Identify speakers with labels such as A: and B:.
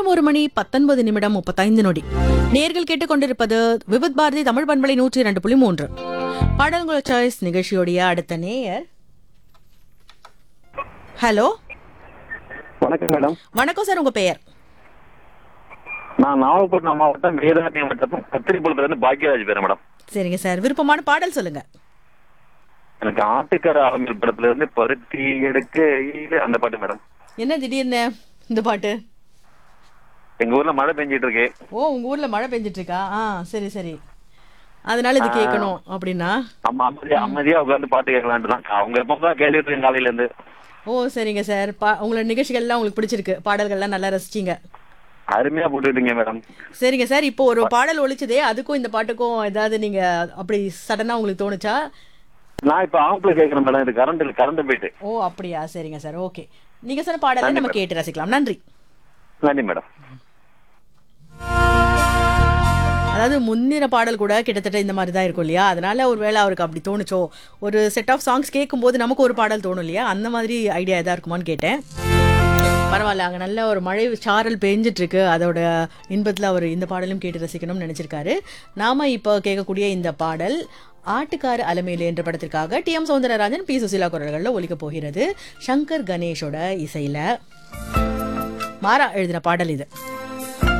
A: நேரம் ஒரு மணி பத்தொன்பது நிமிடம் முப்பத்தைந்து நொடி நேர்கள் கேட்டுக்கொண்டிருப்பது விவித் பாரதி தமிழ் பண்பலை நூற்றி இரண்டு புள்ளி மூன்று பாடல்குல சாய்ஸ் நிகழ்ச்சியோடைய அடுத்த நேயர் ஹலோ
B: வணக்கம் மேடம்
A: வணக்கம் சார் உங்க பெயர்
B: நான் நாகப்பட்டினம் மாவட்டம் வேதாரண்யம் வட்டத்தும் கத்திரிப்புலத்துல பாக்கியராஜ் பேர் மேடம்
A: சரிங்க சார் விருப்பமான பாடல் சொல்லுங்க
B: எனக்கு ஆட்டுக்கடை ஆரம்பியல் படத்துல இருந்து பருத்தி எடுக்க அந்த பாட்டு மேடம்
A: என்ன திடீர்னு இந்த பாட்டு
B: எங்க ஊர்ல மழை பெஞ்சிட்டு இருக்கு
A: ஓ உங்க ஊர்ல மழை பெஞ்சிட்டு இருக்கா ஆ சரி சரி அதனால இது கேட்கணும் அப்படின்னா
B: அம்மா அமைதியா அமைதியா உட்காந்து பாட்டு கேட்கலான்ட்டு தான் அவங்க எப்போ தான் கேள்வி இருக்கேன் காலையில இருந்து
A: ஓ சரிங்க சார் பா உங்களோட நிகழ்ச்சிகள்லாம் உங்களுக்கு பிடிச்சிருக்கு பாடல்கள்லாம் நல்லா ரசிச்சீங்க
B: அருமையா போட்டுட்டீங்க மேடம்
A: சரிங்க சார் இப்போ ஒரு பாடல் ஒழிச்சதே அதுக்கும் இந்த பாட்டுக்கும் ஏதாவது நீங்க அப்படி சடனா உங்களுக்கு தோணுச்சா
B: நான் இப்ப ஆம்பளை கேட்கறேன் மேடம் இது கரண்ட் கரண்ட் போயிட்டு
A: ஓ அப்படியா சரிங்க சார் ஓகே நீங்க சொன்ன பாடலை நம்ம கேட்டு ரசிக்கலாம் நன்றி
B: நன்றி மேடம்
A: அதாவது முன்னிற பாடல் கூட கிட்டத்தட்ட இந்த மாதிரி தான் இருக்கும் இல்லையா அதனால ஒருவேளை அவருக்கு அப்படி தோணுச்சோ ஒரு செட் ஆஃப் சாங்ஸ் கேட்கும்போது நமக்கு ஒரு பாடல் தோணும் இல்லையா அந்த மாதிரி ஐடியா எதா இருக்குமான்னு கேட்டேன் பரவாயில்ல அங்கே நல்ல ஒரு மழை சாரல் பெஞ்சிட்டு இருக்கு அதோட இன்பத்தில் அவர் இந்த பாடலும் கேட்டு ரசிக்கணும்னு நினச்சிருக்காரு நாம இப்போ கேட்கக்கூடிய இந்த பாடல் ஆட்டுக்கார அலமேலு என்ற படத்திற்காக T M Soundararajan P Susheela குரல்களில் ஒலிக்க போகிறது சங்கர் கணேஷோட இசையில் மாறா எழுதின பாடல் இது